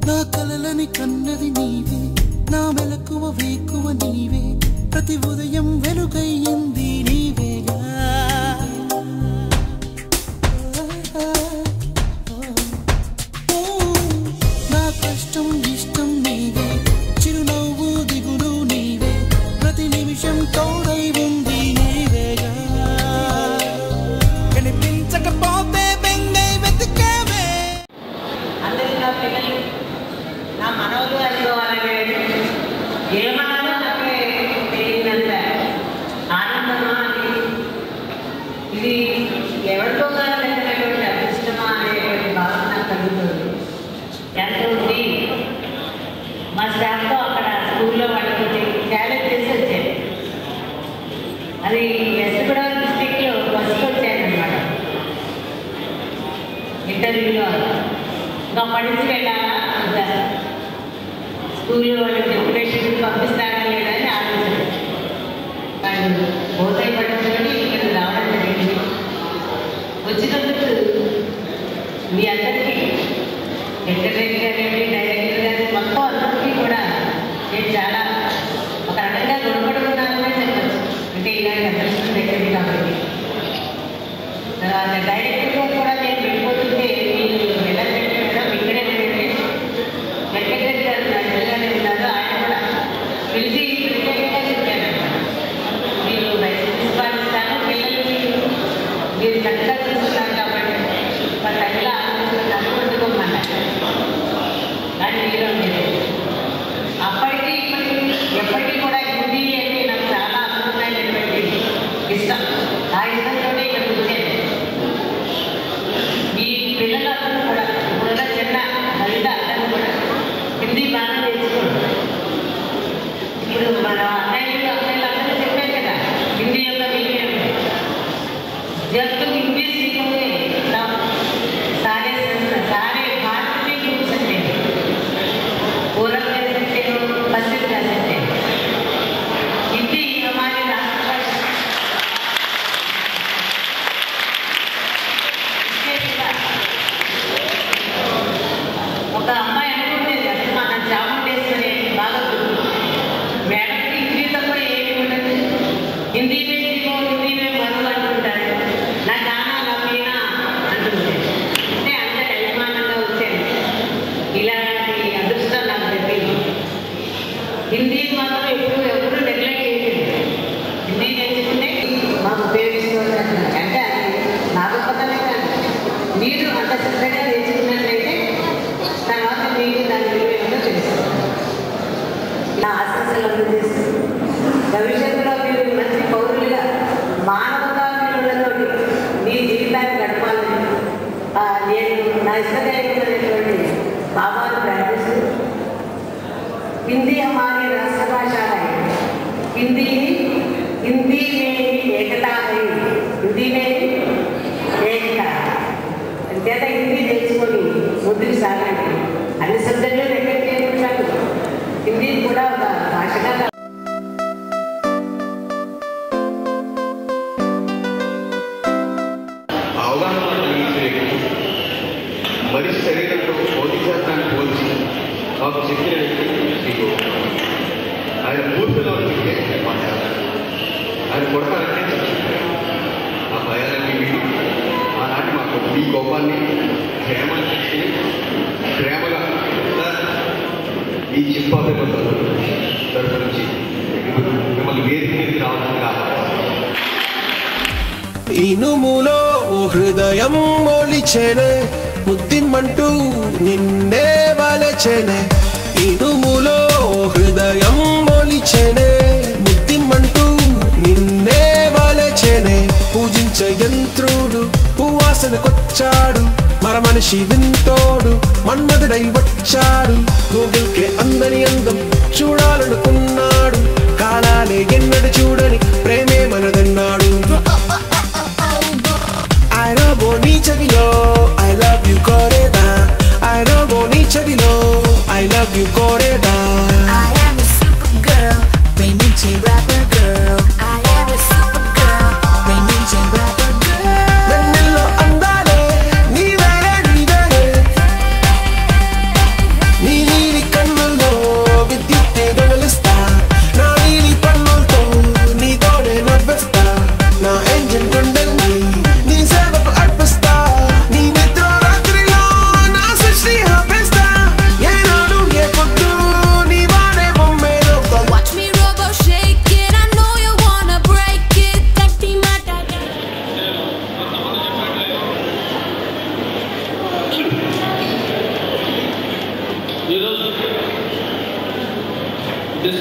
నా కలలని కన్నది నీవే నా మెలకువ వేకువ నీవే ప్రతి ఉదయం వెలుగయ్యింది నీవేగా నా కష్టం ఇష్టం నీవే చిరునవ్వు దిగులు నీవే ప్రతి నిమిషం తోడై ఉంది నీవేగా కనిపించకపోతే బెంగై వెతికావే అందరూ నా పిల్లలు నా మనవలు అనుకోవాలని ఏమన్నారో నాకు తెలియనంత ఆనందమా అది ఇది ఎవరితో కలిగినటువంటి అదృష్టమా అనేటువంటి భావన నాకు కలుగుతుంది ఎంత ఉంది మా స్టాఫ్తో అక్కడ స్కూల్లో వాళ్ళకి ఛాలెంజ్ చేసి వచ్చాను అది వెస్ట్ గోదావరి డిస్టిక్లో బస్సుకు వచ్చానమాట ఇంటర్వ్యూలో ఇంకా అప్పటి నుంచి వెళ్ళాలా ఇంకా స్కూల్లో వాళ్ళు డెప్యుటేషన్ పంపిస్తారా లేదా అని ఆలోచన వాళ్ళు పోతాయి పట్టించుకొని ఇక్కడ రావడం జరిగింది వచ్చినందుకు మీ అందరికీ వెంకటరెడ్డి గారి డైరెక్టర్ గారి మొత్తం అందరికీ కూడా నేను చాలా ఒక రకంగా రుణపడుతున్నాననే చెప్పచ్చు అంటే ఇలాంటి అదృష్టం దగ్గరికి కాబట్టి తర్వాత డైరెక్టర్ గారు కూడా నేను వెళ్ళిపోతుంటే మీరు వెళ్ళకండి మేడం ఇక్కడే ఉండండి వెంకటరెడ్డి గారు నా ఎదురుగానే ఉన్నారు ఆయన కూడా పిలిచి ప్రత్యేకంగా చెప్పారు మీరు ప్రిన్సిపాల్ ఇస్తాను పిల్లల్ని మీరు చక్కగా చూస్తున్నారు కాబట్టి మా తల్లి ఆలోచన అనుకుంటుకోమన్నారు కానీ మీరు లేదు అప్పటికి ఇప్పటికి ఎప్పటికీ కూడా హిందీ అంటే నాకు చాలా అద్భుతమైనటువంటి ఇష్టం ఆ ఇష్టంతోనే ఇక్కడ వచ్చాను ఈ పిల్లలందరూ కూడా ఇప్పుడున్న చిన్న లలిత అందరూ కూడా హిందీ బాగా నేర్చుకోండి ఇప్పుడు మన అన్నయ్యలు అన్నయ్యలు అందరూ చెప్పారు కదా హిందీ యొక్క విలువ जब तुम हिंदी सीखोगे तब सारे संस्कृत सारे भारत में घूम सकते हो पूरब कर सकते हो पश्चिम कर सकते हो हिंदी हमारे राष्ट्रभाषा इसके बिना ఒక అమ్మాయి అనుకుంటుంది అసలు మన చాముండేశ్వరి బాగా గుర్తు మేడంకి హిందీ తప్ప ఏమి ఉండదు హిందీ में जीवो हिंदी में मरो అంటుంటారు నా నాన్న నా పీనా అంటుంది అంటే అంత అభిమానంగా వచ్చాను ఇలాంటి అదృష్టం నాకు దక్కింది హిందీ మాత్రం ఎప్పుడు ఎప్పుడు నెగ్లెక్ట్ చేయలేదు హిందీ నేర్చుకుంటే మాకు ఉపయోగిస్తూ ఉంటారు అంటే అది నా గొప్పతనే కాదు మీరు అంత శ్రద్ధగా నేర్చుకున్నట్లయితే తర్వాత మీకు దాని విలువ ఏమిటో తెలుస్తుంది నా ఆశీస్సులు అందజేస్తూ భవిష్యత్తులో మీరు మంచి పౌరులుగా మానవతా విలువలతోటి మీ జీవితాన్ని గడపాలని ఆ, నేను నా ఇష్టదైనటువంటి భావాలు ప్రార్థిస్తూ हिंदी हमारी राष्ट्रभाषा है हिंदी हिंदी में ही एकता है हिंदी में ही ఏకత అంతేత హిందీ నేర్చుకొని ముందుకు సాగండి అన్ని శబ్దాలు రెక్కడి చేయకుండా హిందీ కూడా ఒక భాషగా అవగాహన కలిగించే వ్యక్తి మనిషి శరీరంలో భౌతిక శాస్త్రాన్ని పోల్చి మాకు చెప్పిన వ్యక్తి మీకు ఆయన పూర్తిగా చెప్తే ఆయన కొడతారంటే ఆ భయాలన్నీ వీడి ఆనాటి మాకు మీ కోపాన్ని ప్రేమను తెచ్చి ప్రేమగా ఈ చిప్పాభిమంతులు తరఫు నుంచి మిమ్మల్ని వేదిక మీదకి రావాల్సిందిగా ఇనుములో ఓ హృదయం మొలిచెనే ముద్దిమ్మంటూ నిన్నే వలచెనే ఇనుములో ఓ హృదయం మొలిచెనే ముద్దిమ్మంటూ నిన్నే వలచెనే పూజించ యంత్రుడు పువ్వాసనకొచ్చాడు మర మనిషి వింతోడు మన్మధుడై వచ్చాడు గూగుల్కే అందని అందం చూడాలనుకున్నాడు కాలాలే ఎన్నడు చూడని ప్రేమే మనదన్నాడు I love Bonichadilo, I love you Coreda. I love Bonichadilo, I love you Coreda. I am a super girl, Raymond rapper girl. I am a super girl, Raymond rapper girl. వెన్నెల్లో అందాలే నీవేలే నీవేలే నీ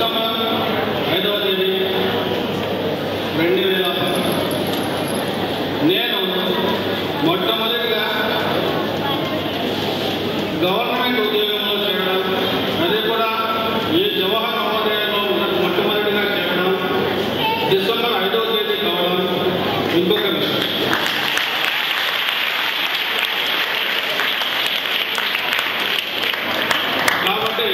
డిసెంబర్ ఐదవ తేదీ రెండు వేల నేను మొట్టమొదటిగా గవర్నమెంట్ ఉద్యోగంలో చేరడం అది కూడా ఈ జవహర్ నవోదయంలో ఉన్న మొట్టమొదటిగా చేరడం డిసెంబర్ ఐదవ తేదీ కావడం ఇంకొక విషయం కాబట్టి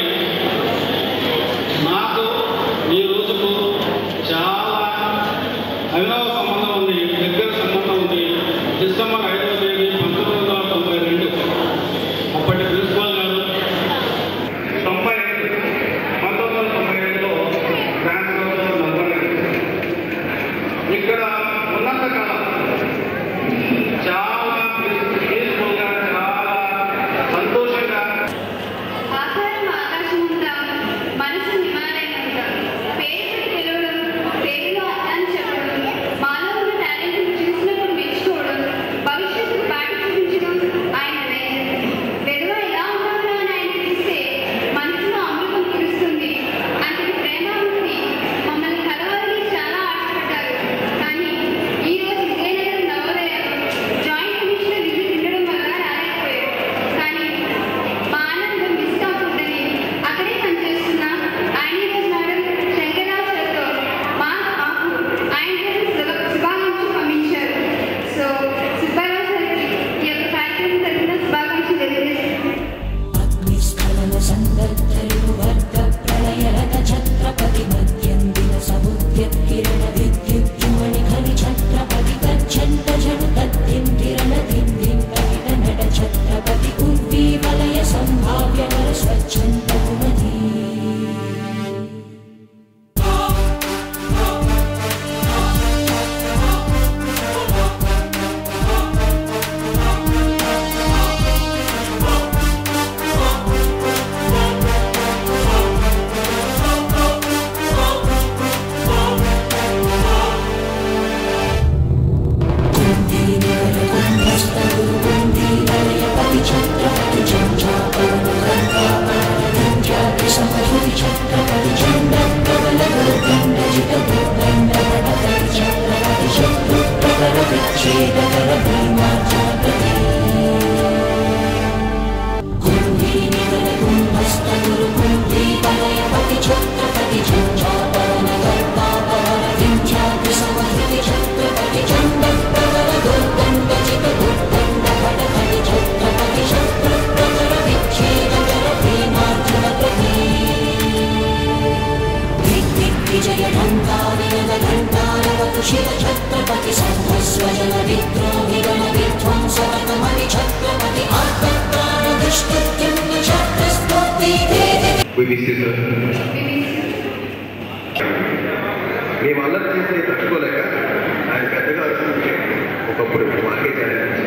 నాకు ఈ రోజుకు చాలా అభినవ సంబంధం ఉంది దగ్గర సంబంధం ఉంది డిసెంబర్ ఐదవ తేదీ పంతొమ్మిది వందల తొంభై రెండు అప్పటి ప్రిన్సిపాల్ గారు తొంభై పంతొమ్మిది వందల తొంభై రెండులో ట్రాన్స్ఫర్ నల్గొండ ఇక్కడ ఉన్నంత కాలం చాలా పీస్ఫుల్గా చాలా సంతోషంగా ఆకారం ఆకాశం ఉంటాం మనసు హిమాలయం ఉంటాం పేరు పిలవడం పేరులో అర్థాన్ని చెప్పడం మానవుల టాలెంట్ చూసినప్పుడు మెచ్చుకోవడం భవిష్యత్తు బాటి చూపించడం ఆయన వెలువ ఎలా ఉంటుందో అని ఆయన చూస్తే మనసులో అమృతం కురుస్తుంది అంతటి ప్రేమామూర్తి మమ్మల్ని కలవాలని చాలా ఆశపడ్డారు కానీ ఈ రోజు Vizianagaram Navodayam joint commissioner visit ఉండడం వల్ల రాలేకపోయారు కానీ మా ఆనందం మిస్ కాకూడదని అక్కడే పనిచేస్తున్న ఆయన రోజు మేడం శంకరరావు సార్తో మా మాకు ఆయన శుభ శుభాకాంక్షలు పంపించారు సో సుబ్బారావు సార్కి ఈ యొక్క కార్యక్రమం తరఫున శుభాకాంక్షలు తెలియజేస్తున్నాను అగ్నిస్ఫలన సందర్భయువర్గ ప్రళయరత ఛత్రపతి మధ్యందిన సముద్య కిరణ విద్యుజ్జుమణి ఖని ఛత్రపతి గచ్చంత జను తద్దిం కిరణ దిందిం కవిత నట ఛత్రపతి ఉర్వీ వలయ సంభావ్య వర స్వచ్ఛంద కుమతి విజయ ఘంటానిరద ఘంటారవతు శివ ఛత్రపతి సంహస్వజన విద్రోహి గణ విధ్వంసవతమతి Chhatrapati ఆత్మప్రాణ దుష్కృత్యున్న ఛత్రస్ఫూర్తి We miss you, sir. మేము అల్లరి చేస్తే తట్టుకోలేక ఆయన పెద్దగా వచ్చింది ఒకప్పుడు మాకే ఛాలెంజ్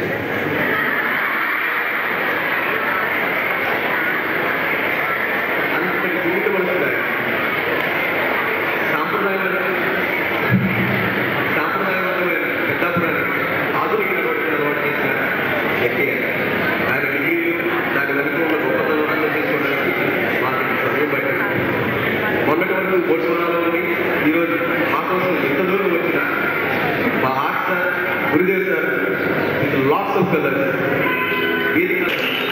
అంతటి జీవితవంతుడు ఆయన. సాంప్రదాయమైన సాంప్రదాయవంతమైన పెద్దాపురాన్ని ఆధునిక నోటికి అలవాటు చేసిన వ్యక్తి ఆయన. ఆయన డిగ్రీలు దాని వెనుక ఉన్న గొప్పతనం అర్థం చేసుకోవడానికి మాకు సమయం పట్టింది మొన్నటి వరకు బోట్స్వానాలో ఉండి ఈరోజు మా కోసం ఎంత దూరం వచ్చినా మా art sir Gurudev sir lots of colours వేదిక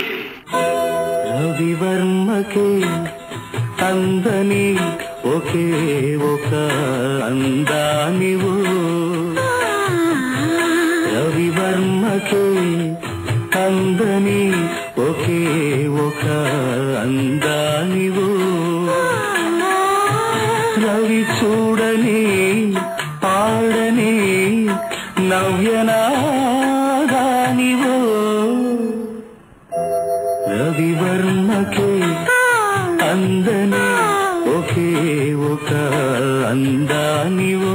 రవివర్మకే అందని ఒకే ఒక అందానివు రవివర్మకే అందని ఒకే ఒక అందానివు రవి చూడని పాడని నవ్యనాదానివో రవివర్మకే అందని ఒకే ఒక అందానివో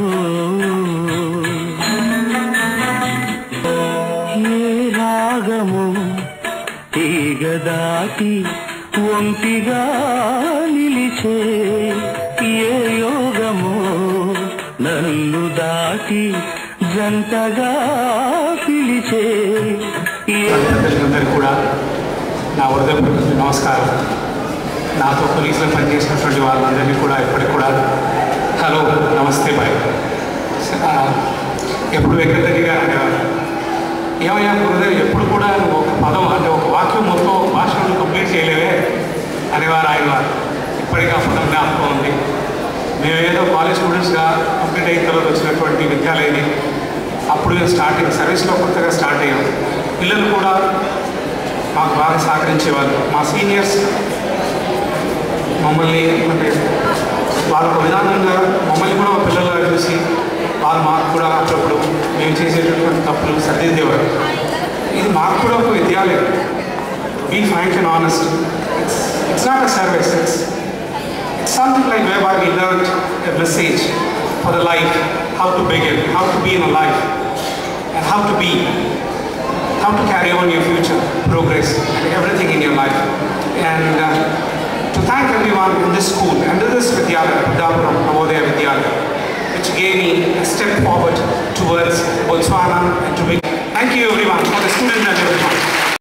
ఏ రాగము తీగ దాటి ఒంటిగా నిలిచే ఏ యోగమో నన్ను దాటి జంటగా పిలిచే ఏ ప్రజలందరికీ కూడా నా హృదయపూర్వక నమస్కారం నాతో పోలీసులో పనిచేసినటువంటి వాళ్ళందరినీ కూడా ఇప్పటికి కూడా హలో నమస్తే బాయ్ ఆ, ఎప్పుడు వెంకటరెడ్డి గారు అనేవారు ఏమయ్యా గురుదేవ్ ఎప్పుడు కూడా నువ్వు ఒక పదం అంటే ఒక వాక్యం మొత్తం భాషను కంప్లీట్ చేయలేవే అనేవారు ఆయన వారు ఇప్పటికీ ఆ పదం జ్ఞాపకం ఉంది మేము ఏదో కాలేజ్ స్టూడెంట్స్గా కంప్లీట్ అయిన తర్వాత వచ్చినటువంటి విద్యాలయని అప్పుడు మేము స్టార్టింగ్ సర్వీస్లో కొత్తగా స్టార్ట్ అయ్యాం పిల్లలు కూడా మాకు బాగా సహకరించేవాళ్ళు మా సీనియర్స్ మమ్మల్ని అంటే వాళ్ళ ఒక విధానంగా మమ్మల్ని కూడా ఒక పిల్లలుగా చూసి వాళ్ళు మాకు కూడా అప్పుడప్పుడు మేము చేసేటటువంటి తప్పులు సరిదిద్దేవారు ఇది మాకు కూడా ఒక విద్యాలయం be frank and honest it's it's not a service it's it's something like whereby we learned a message for the life, how to begin, how to be in a life, and how to be, how to carry on your future, progress, and everything in your life. And uh, to thank everyone in this school and to this Vidyalaya, Buddhapuram Navodaya Vidyalaya, which gave me a step forward towards Botswana and to be. Thank you everyone for the students and everyone.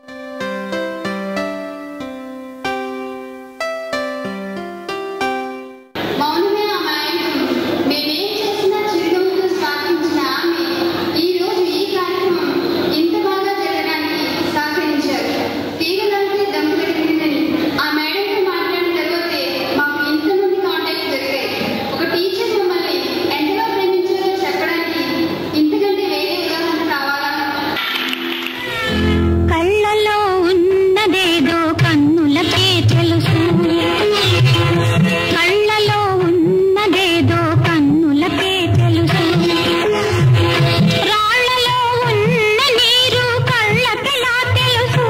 మౌనమే అమాయకం మేమేం చేసినా చిరునవ్వుతో స్వాగతించిన ఆమె ఈ రోజు ఈ కార్యక్రమం ఇంత బాగా జరగడానికి సహకరించారు తీగలంటే దమ్ము పెట్టిందని ఆ మేడంతో మాట్లాడిన తర్వాతే మాకు ఇంతమంది కాంటాక్ట్ దొరికాయి ఒక టీచర్ మమ్మల్ని ఎంతగా ప్రేమించారో చెప్పడానికి ఇంతకంటే వేరే ఉదాహరణ కావాలా కళ్ళలో ఉన్నదేదో కన్నులకే తెలుసు కళ్ళలో ఉన్నదేదో కన్నులకే తెలుసు రాళ్ళలో ఉన్న నీరు కళ్ళకెలా తెలుసు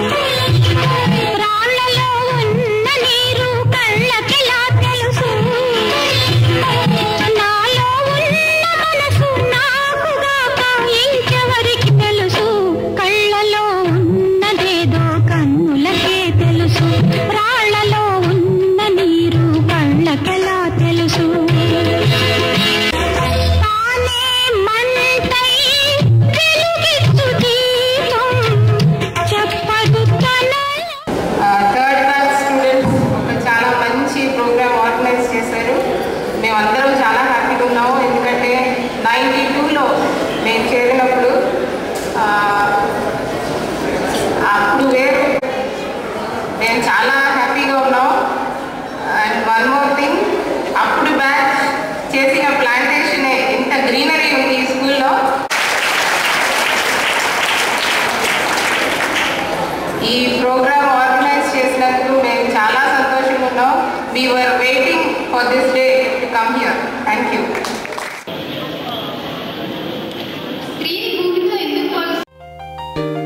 రాళ్ళలో ఉన్న నీరు కళ్ళకెలా తెలుసు నాలో ఉన్న మనసు నాకుగాక ఇంకెవరికి తెలుసు కళ్ళలో ఉన్నదేదో కన్నులకే తెలుసు రాళ్లలో ఉన్న నీరు కళ్ళకెలా తెలుసు తానే మంటై వెలుగిచ్చు దీపం చెప్పదు తనలో థర్డ్ క్లాస్ స్టూడెంట్స్ ఒక చాలా మంచి ప్రోగ్రామ్ ఆర్గనైజ్ చేశారు మేమందరం చాలా హ్యాపీగా ఉన్నాము ఎందుకంటే నైంటీ టూలో మేము చేరినప్పుడు ఆ, అప్పుడు వేరు మేము చాలా హ్యాపీగా ఉన్నాం అండ్ వన్ మోర్ థింగ్ అప్పుడు బ్యాచ్ చేసిన ప్లాంటేషన్ ఇంత గ్రీనరీ ఉంది ఈ స్కూల్లో ఈ ప్రోగ్రామ్ ఆర్గనైజ్ చేసినందుకు మేము చాలా సంతోషంగా ఉన్నాం we were waiting for this day to come here thank you స్త్రీని భూమితో ఎందుకు పోల్చి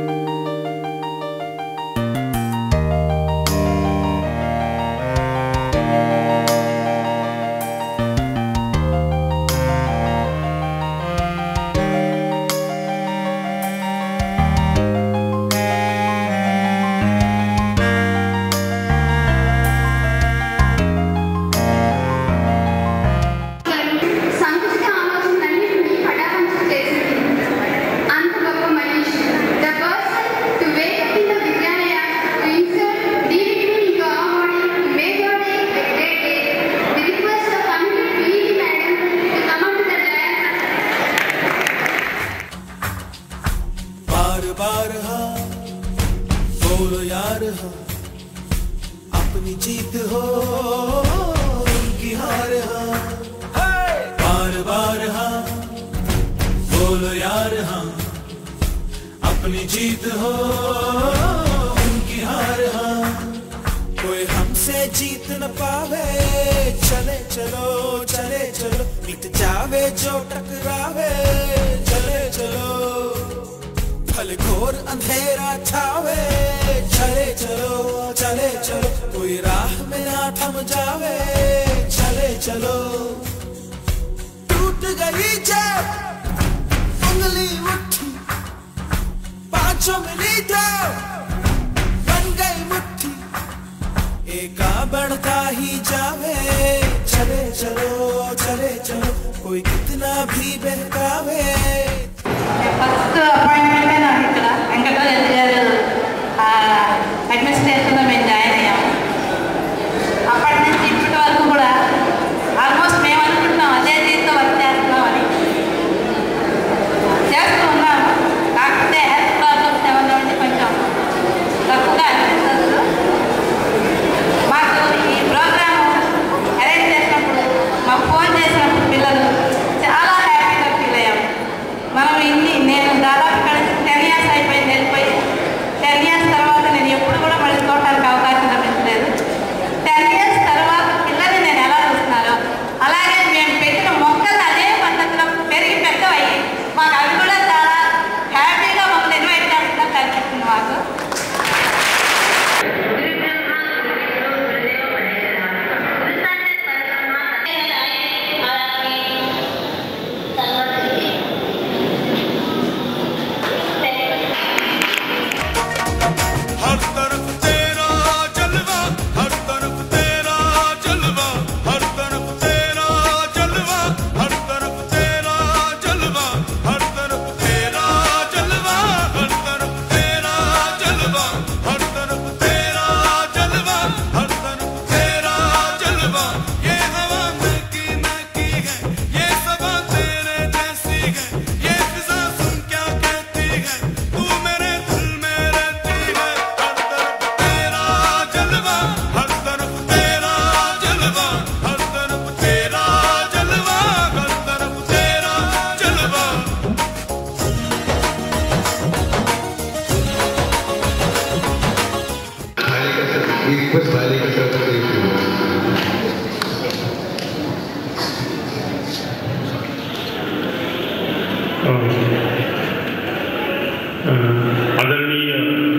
సంకుచిత ఆలోచనలన్నింటినీ పటాపంచలు చేసింది అంత గొప్ప మనిషి the person to wake up in the Vidyalaya to insert deep in God to make our day a great day the request of అన్విల్ PE madam to come up to the dais बार बार हाँ बोलो यार हाँ अपनी जीत हो उनकी हार हाँ बार बार हाँ बोलो यार हाँ अपनी जीत हो उनकी हार हाँ कोई हमसे जीत न पावे चले चलो चले चलो मिट जावे जो टकरावे चले चलो फल घोर अंधेरा छावे चले चलो चले चलो कोई राह में ना थम जावे चले चलो टूट गई जब उंगली मुट्ठी पांचों मिली तो बन गई मुट्ठी एका बढ़ता ही जावे चले चलो चले चलो कोई कितना भी बहकावे ఫస్ట్ అపాయింట్మెంటే నాకు ఇక్కడ వెంకటరాజు గారు అడ్మినిస్ట్రేషన్లో మేము జాయిన్ అయ్యాము We request Balaji sir to say a few words. ఆదరణీయ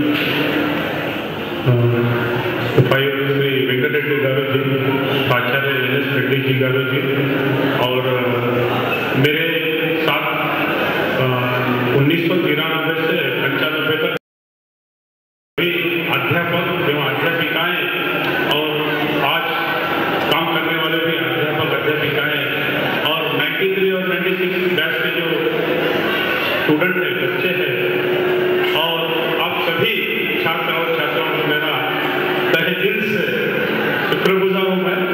उपायुक्त श्री वेंकट रेड्डी गारू जी आचार्य एन एस रेड्डी जी गारू जी और मेरे साथ उन्नीस सौ तिरानबे से पंचानबे तक सभी अध्यापक एवं अध्यापिकाएं और आज काम करने वाले भी अध्यापक अध्यापिकाएं और 93 और 96 बैच के जो स्टूडेंट हैं बच्चे हैं और आप सभी छात्र और छात्राओं को मेरा तहे दिल से शुक्रगुजार हूँ मैं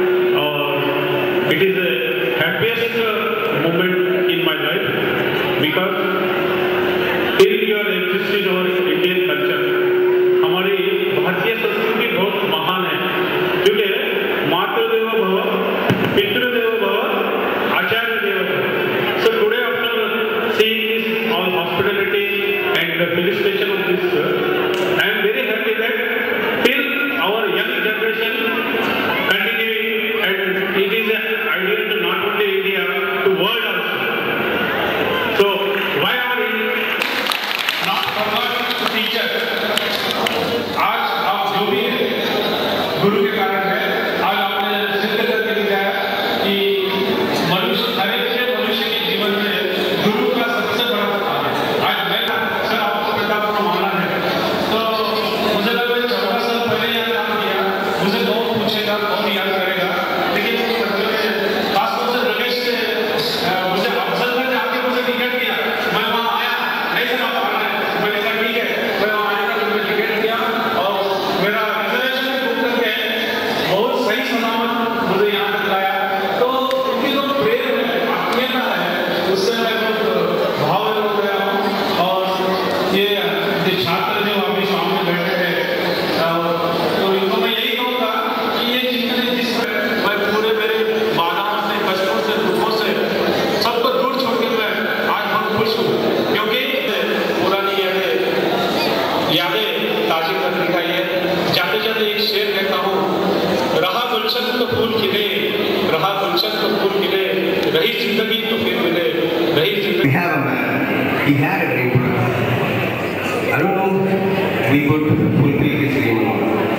और it is a happiest moment in my life because till your existing और इंडियन कल्चर हमारी भारतीय संस्कृति बहुत महान है क्योंकि मातृदेव भव पितृदेव भव आचार्य देव भव So today after seeing this all hospitality and the felicitation of this, uh, I am very happy that till our young generation continuing and it is an idea to not only India, to world also. So why are we not convert to teacher आज आप जो भी है गुरु के कारण है आज आपने सिद्ध करके दिखाया कि मनुष्य हर एक से मनुष्य के जीवन में गुरु का सबसे बड़ा स्थान है आज मैं सर आपको पिता को माना है तो मुझे लगा मैं चौदह साल पहले यहाँ काम किया मुझे कौन पूछेगा कौन याद करेगा लेकिन बच्चों ने खासतौर से रमेश ने अ, मुझे अफजल ने आके मुझे टिकट दिया मैं वहाँ आया नहीं सर आप आना है मैंने कहा ठीक है मैं वहाँ आया तो मैंने टिकट दिया और मेरा रिजर्वेशन बुक करके बहुत सही सलामत मुझे यहाँ तक लाया तो उनकी जो प्रेम है आत्मीयता है उससे मैं बहुत भाव हो गया हूँ और ये जो छात्र जो अभी सामने बैठे हैं अ, तो इनको मैं यही कहूँगा कि ये जितने जिस मैं पूरे मेरे बाधाओं से कष्टों से दुखों से सबको दूर छोड़ के मैं आज बहुत खुश हूँ क्योंकि पुरानी यादें यादें ताजी करने का ये जाते जाते एक शेर कहता हूँ रहा गुलशन तो फूल खिले रहा गुलशन तो फूल खिले रही जिंदगी तो फिर मिले रही We जिंदगी have a man. He had a dream. I don't know if we could fulfill his dream or not.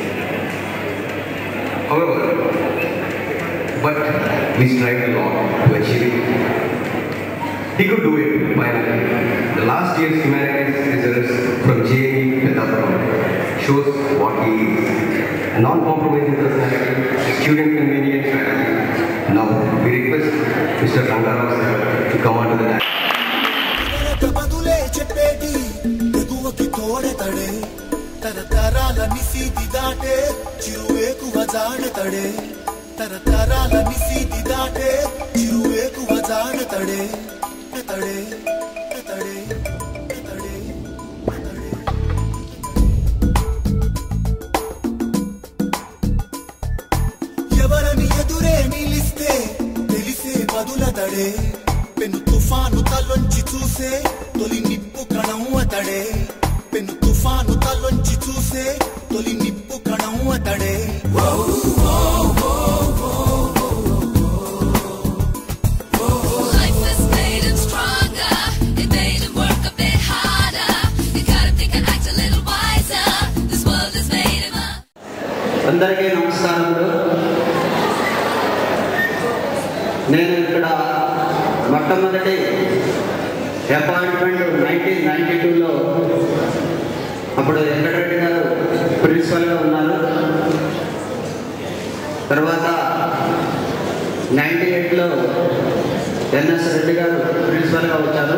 However, but we strived a lot to achieve it. He could do it finally. The last year's humanities results from JNE Pedapuram shows what he is. A non-compromising personality, a student convenient strategy. Now, we request Mr. Rangarao sir to come on to the dance. బదులే చెప్పేటి ఎగువకి తోడెతడే తరతరాల నిసీతి దాటే చిరువేకువ జాడతడే తరతరాల నిసీతి దాటే చిరువేకువ జాడతడే ఎతడే ఎతడే ఎతడే ఎతడే ఎవరని ఎదురే నిలిస్తే తెలిసే బదులతడే పెను తుఫాను తలొంచి చూసే తొలి నిప్పు కణం అతడే పెను తుఫాను తలొంచి చూసే తొలి నిప్పు కణం అతడే Life has made him stronger. It made him work a bit harder. You gotta think and act a little wiser. This world has made him up. అందరికీ నమస్కారములు నేను ఇక్కడ మొట్టమొదటి అపాయింట్మెంట్ నైన్టీన్ నైన్టీ టూలో అప్పుడు వెంకటరెడ్డి గారు ప్రిన్సిపల్గా ఉన్నారు తర్వాత నైన్టీ ఎయిట్లో ఎన్ఎస్ రెడ్డి గారు ప్రిన్సిపల్గా వచ్చారు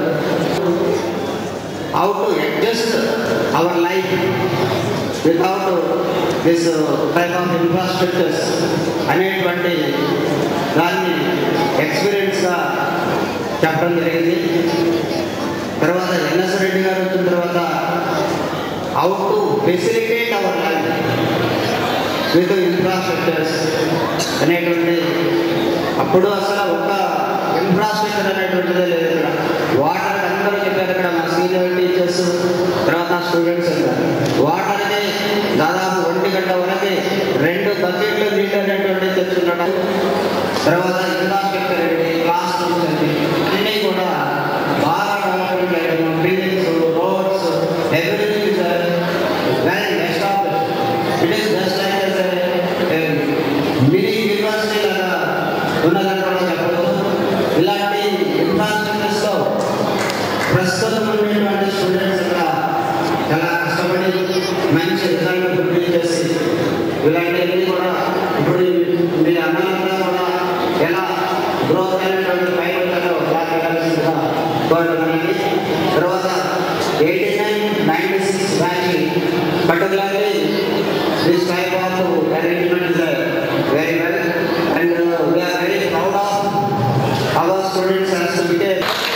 how to adjust our life without this type of infrastructures అనేటువంటి దాన్ని ఎక్స్పీరియన్స్గా చెప్పడం జరిగింది తర్వాత ఎన్ఎస్ రెడ్డి గారు వచ్చిన తర్వాత how to facilitate our life with infrastructures అనేటువంటి అప్పుడు అసలు ఒక ఇన్ఫ్రాస్ట్రక్చర్ అనేటువంటిదే లేదు ఇక్కడ వాటర్ అందరూ చెప్పారు ఇక్కడ మా సీనియర్ టీచర్స్ తర్వాత స్టూడెంట్స్ ఉన్నారు వాటర్కి దాదాపు ఒంటి గంట ఇలాంటివన్నీ కూడా ఇప్పుడు మీ అన్నలంతా కూడా ఎలా గ్రోత్ అయినటువంటి పైన ఉంటారో అలా వెళ్ళాల్సిందిగా కోరుతున్నానండి తర్వాత eighty nine ninety six batch particularly this type of arrangement is very well and we are very proud of our students as బికే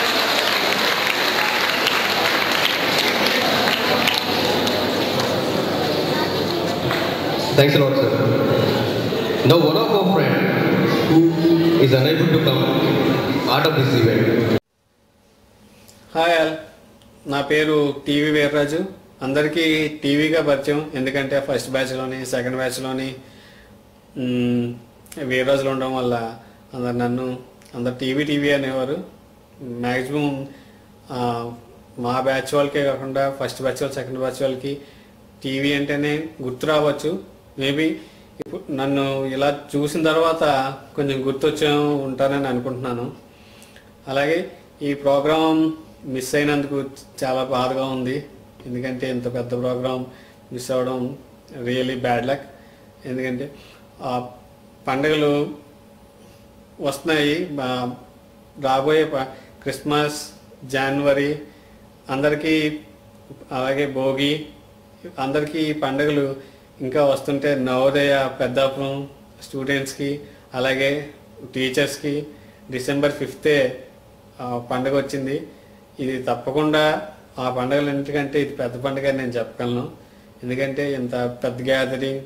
Thanks a lot, sir. Now, one of our friend who is unable to come out of this event. Hi all నా పేరు TV Veerraju అందరికీ టీవీగా పరిచయం ఎందుకంటే first బ్యాచ్లోని second బ్యాచ్లోని మ్, వీర్రాజులు ఉండడం వల్ల అందరు నన్ను అందరు టీవీ టీవీ అనేవారు మ్యాక్సిమం మా బ్యాచ్ వాళ్ళకే కాకుండా ఫస్ట్ బ్యాచ్ వాళ్ళు సెకండ్ బ్యాచ్ వాళ్ళకి టీవీ అంటేనే గుర్తు రావచ్చు మేబీ ఇప్పుడు నన్ను ఇలా చూసిన తర్వాత కొంచెం గుర్తొచ్చే ఉంటానని అనుకుంటున్నాను అలాగే ఈ ప్రోగ్రాం మిస్ అయినందుకు చాలా బాధగా ఉంది ఎందుకంటే ఇంత పెద్ద ప్రోగ్రాం మిస్ అవ్వడం రియలీ బ్యాడ్ లక్ ఎందుకంటే ఆ పండుగలు వస్తున్నాయి బా- రాబోయే ప- క్రిస్మస్ జనవరి అందరికీ అలాగే భోగి అందరికీ ఈ పండుగలు ఇంకా వస్తుంటే నవోదయ పెద్దాపురం స్టూడెంట్స్కి అలాగే టీచర్స్కి డిసెంబర్ ఫిఫ్తే పండుగ వచ్చింది ఇది తప్పకుండా ఆ పండుగలన్నిటికంటే ఇది పెద్ద పండుగ అని నేను చెప్పగలను ఎందుకంటే ఇంత పెద్ద గ్యాదరింగ్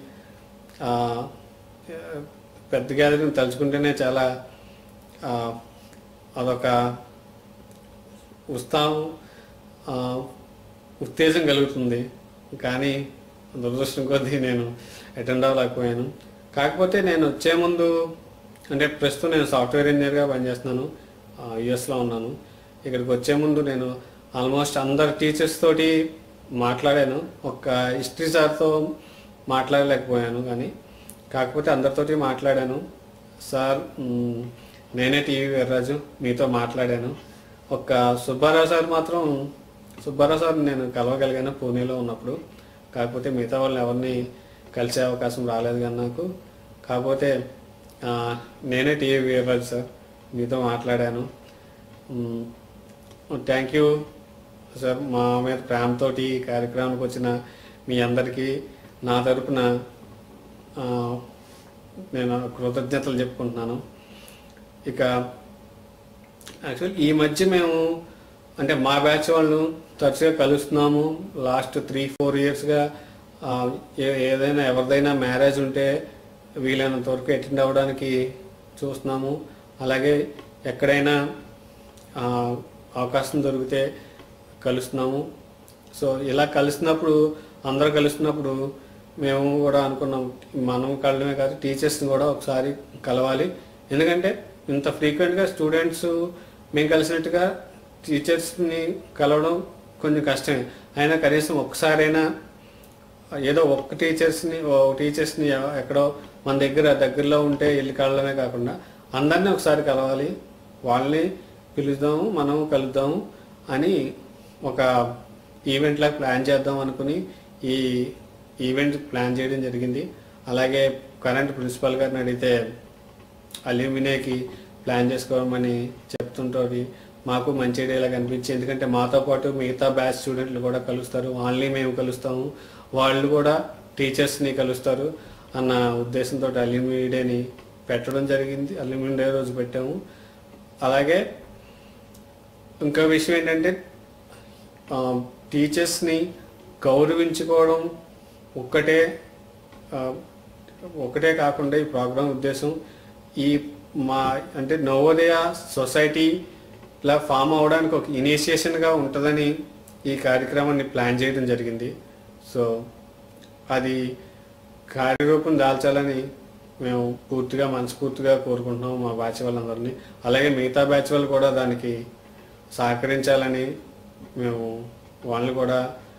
పెద్ద గ్యాదరింగ్ తలుచుకుంటేనే చాలా ఆ, అదొక ఉత్సాహం ఆ, ఉత్తేజం కలుగుతుంది కానీ దురదృష్టం కొద్దీ నేను అటెండ్ అవ్వలేకపోయాను కాకపోతే నేను వచ్చే ముందు అంటే ప్రస్తుతం నేను సాఫ్ట్వేర్ ఇంజనీర్గా పనిచేస్తున్నాను యుఎస్లో ఉన్నాను ఇక్కడికి వచ్చే ముందు నేను ఆల్మోస్ట్ అందరు టీచర్స్ తోటి మాట్లాడాను ఒక హిస్టరీ సార్తో మాట్లాడలేకపోయాను కానీ కాకపోతే అందరితోటి మాట్లాడాను సార్ మ్, నేనే టీవీ వీర్రాజు మీతో మాట్లాడాను ఒక సుబ్బారావు సార్ మాత్రం సుబ్బారావు సార్ నేను కలవగలిగాను పూణేలో ఉన్నప్పుడు కాకపోతే మిగతా వాళ్ళని ఎవరిని కలిసే అవకాశం రాలేదు కానీ నాకు కాకపోతే ఆ, నేనే టీవీ వీర్రాజు సార్ మీతో మాట్లాడాను థ్యాంక్ యూ సార్ మా మీద ప్రేమతోటి ఈ కార్యక్రమానికి వచ్చిన మీ అందరికీ నా తరపున ఆ, నేను కృతజ్ఞతలు చెప్పుకుంటున్నాను ఇక యాక్చువల్ ఈ మధ్య మేము అంటే మా బ్యాచ్ వాళ్ళు తరచుగా కలుస్తున్నాము లాస్ట్ త్రీ ఫోర్ ఇయర్స్గా ఏదైనా ఎవరిదైనా మ్యారేజ్ ఉంటే వీలైనంత వరకు అటెండ్ అవ్వడానికి చూస్తున్నాము అలాగే ఎక్కడైనా ఆ, అవకాశం దొరికితే కలుస్తున్నాము సో ఇలా కలిసినప్పుడు అందరూ కలుస్తున్నప్పుడు మేము కూడా అనుకున్నాం మనం కలడమే కాదు టీచర్స్ని కూడా ఒకసారి కలవాలి ఎందుకంటే ఇంత ఫ్రీక్వెంట్గా స్టూడెంట్స్ మేము కలిసినట్టుగా టీచర్స్ని కలవడం కొంచెం కష్టమే అయినా కనీసం ఒకసారైనా ఏదో ఒక్క టీచర్స్ని ఓ టీచర్స్ని ఎవ- ఎక్కడో మన దగ్గర దగ్గరలో ఉంటే వెళ్ళి కలవడమే కాకుండా అందరినీ ఒకసారి కలవాలి వాళ్ళని పిలుద్దాము మనం కలుద్దాము అని ఒక ఈవెంట్ లాగా ప్లాన్ చేద్దాం అనుకుని ఈ ఈవెంట్ ప్లాన్ చేయడం జరిగింది అలాగే కరెంట్ ప్రిన్సిపల్ గారిని అడిగితే అల్యూమినియాకి ప్లాన్ చేసుకోమని చెప్తుంటుంది మాకు మంచి ఐడియాలా కనిపించి ఎందుకంటే మాతో పాటు మిగతా బ్యాచ్ స్టూడెంట్లు కూడా కలుస్తారు వాళ్ళని మేము కలుస్తాము వాళ్ళు కూడా టీచర్స్ని కలుస్తారు అన్న ఉద్దేశంతో అల్యూమినియా డేని పెట్టడం జరిగింది అల్యూమినియా డే రోజు పెట్టాము అలాగే ఇంకో విషయం ఏంటంటే ఆ, టీచర్స్ని గౌరవించుకోవడం ఒక్కటే ఆ, ఒకటే కాకుండా ఈ ప్రోగ్రాం ఉద్దేశం ఈ మా అంటే నవోదయ సొసైటీ ఇలా ఫామ్ అవడానికి ఒక ఇనిషియేషన్గా ఉంటుందని ఈ కార్యక్రమాన్ని ప్లాన్ చేయడం జరిగింది సో అది కార్యరూపం దాల్చాలని మేము పూర్తిగా మనస్ఫూర్తిగా కోరుకుంటున్నాం మా బ్యాచ్ వాళ్ళందరినీ అలాగే మిగతా బ్యాచ్ వాళ్ళు కూడా దానికి సహకరించాలని మేము వాళ్ళని కూడా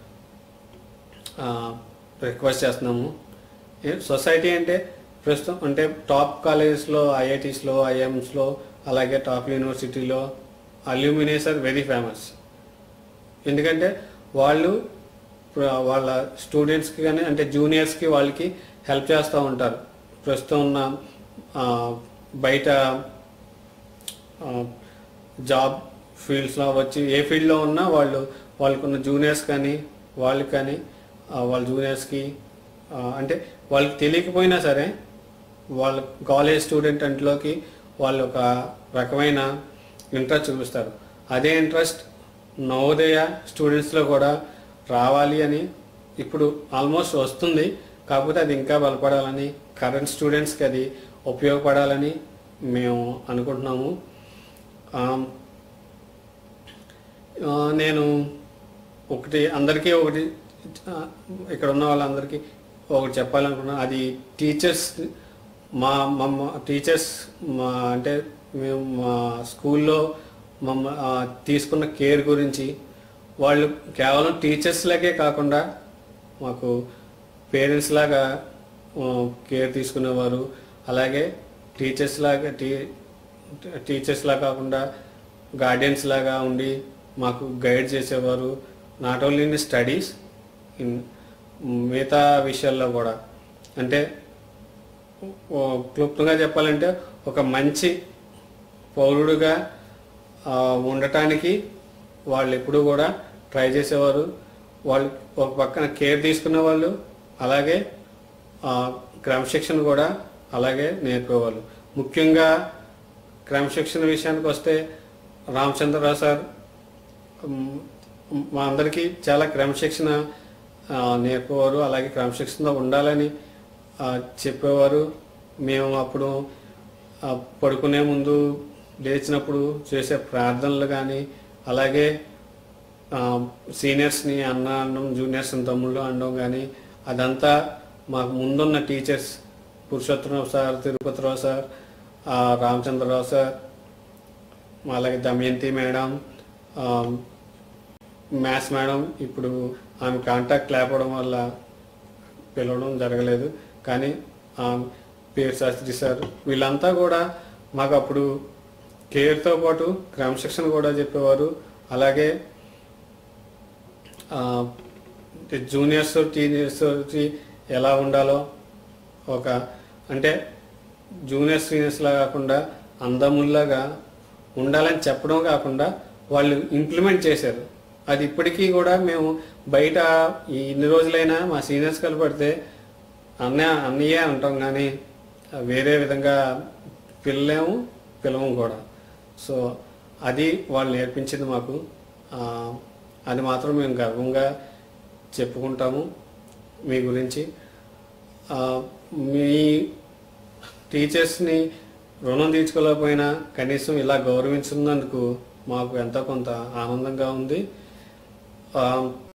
రిక్వెస్ట్ చేస్తున్నాము ఏ- సొసైటీ అంటే ప్రస్తుతం అంటే టాప్ కాలేజెస్లో ఐఐటీస్లో ఐఎమ్స్లో అలాగే టాప్ యూనివర్సిటీలో అల్యూమినియస్ ఆర్ వెరీ ఫేమస్ ఎందుకంటే వాళ్ళు ప్ర- వాళ్ళ స్టూడెంట్స్కి కానీ అంటే జూనియర్స్కి వాళ్ళకి హెల్ప్ చేస్తూ ఉంటారు ప్రస్తుతం ఉన్న ఆ, బయట ఆ, జాబ్ ఫీల్డ్స్లో వచ్చి ఏ ఫీల్డ్లో ఉన్నా వాళ్ళు వాళ్ళకున్న జూనియర్స్ కానీ వాళ్ళకి కానీ ఆ, వాళ్ళ జూనియర్స్కి ఆ, అంటే వాళ్ళకి తెలియకపోయినా సరే వాళ్ళ కాలేజ్ స్టూడెంట్ అంట్లోకి వాళ్ళు ఒక రకమైన ఇంట్రెస్ట్ చూపిస్తారు అదే ఇంట్రెస్ట్ నవోదయ స్టూడెంట్స్లో కూడా రావాలి అని ఇప్పుడు ఆల్మోస్ట్ వస్తుంది కాకపోతే అది ఇంకా బలపడాలని కరెంట్ స్టూడెంట్స్కి అది ఉపయోగపడాలని మేము అనుకుంటున్నాము ఆమ్, ఆ, నేను ఒకటి అందరికీ ఒకటి ఆ, ఇక్కడ ఉన్న వాళ్ళందరికీ ఒకటి చెప్పాలనుకున్నాను అది టీచర్స్ మా మమ్మ టీచర్స్ మా అంటే మేము మా స్కూల్లో మమ్మ ఆ, తీసుకున్న కేర్ గురించి వాళ్ళు కేవలం టీచర్స్ లాగే కాకుండా మాకు పేరెంట్స్ లాగా ఆ, కేర్ తీసుకునేవారు అలాగే టీచర్స్ లాగా టీ టీచర్స్ లాగా కాకుండా గార్డియన్స్ లాగా ఉండి మాకు గైడ్ చేసేవారు not only in studies in మిగతా విషయాల్లో కూడా అంటే ఓ క్లుప్తంగా చెప్పాలంటే ఒక మంచి పౌరుడుగా ఆ, ఉండటానికి వాళ్ళు ఎప్పుడూ కూడా ట్రై చేసేవారు వాళ్ళు ఒక పక్కన కేర్ తీసుకునే వాళ్ళు అలాగే ఆ, క్రమశిక్షణ కూడా అలాగే నేర్పేవాళ్ళు ముఖ్యంగా క్రమశిక్షణ విషయానికి వస్తే రామచంద్రరావు సార్ మ్, మా అందరికీ చాలా క్రమశిక్షణ ఆ, నేర్పేవారు అలాగే క్రమశిక్షణలో ఉండాలని ఆ, చెప్పేవారు మేము అప్పుడు ఆ, పడుకునే ముందు లేచినప్పుడు చేసే ప్రార్థనలు కానీ అలాగే ఆ, సీనియర్స్ని అన్న అనడం జూనియర్స్ని తమ్ముళ్ళు అనడం కానీ అదంతా మాకు ముందున్న teachers Purushottam Rao sir Tirupati Rao sir ఆ, రామచంద్రరావు సార్ అలాగే దమయంతి మేడం ఆ, మ్యాథ్స్ మేడం ఇప్పుడు ఆమె కాంటాక్ట్ లేకపోవడం వల్ల పిలవడం జరగలేదు కానీ ఆ, పేరు శాస్త్రి సార్ వీళ్ళంతా కూడా మాకు అప్పుడు కేర్తో పాటు క్రమశిక్షణ కూడా చెప్పేవారు అలాగే ఆ, జూనియర్స్ టీనియర్స్కి ఎలా ఉండాలో ఒక అంటే జూనియర్ సీనియర్స్లా కాకుండా అందముల్లాగా ఉండాలని చెప్పడం కాకుండా వాళ్ళు ఇంప్లిమెంట్ చేశారు అది ఇప్పటికీ కూడా మేము బయట ఈ ఇన్ని రోజులైనా మా సీనియర్స్ కలపడితే అన్న అన్నయ్య అంటాం కానీ వేరే విధంగా పిల్లలేము పిలవం కూడా సో అది వాళ్ళు నేర్పించింది మాకు ఆ, అది మాత్రం మేము గర్వంగా చెప్పుకుంటాము మీ గురించి ఆ, మీ టీచర్స్ని రుణం తీర్చుకోలేకపోయినా కనీసం ఇలా గౌరవించినందుకు మాకు ఎంతో కొంత ఆనందంగా ఉంది ఆ,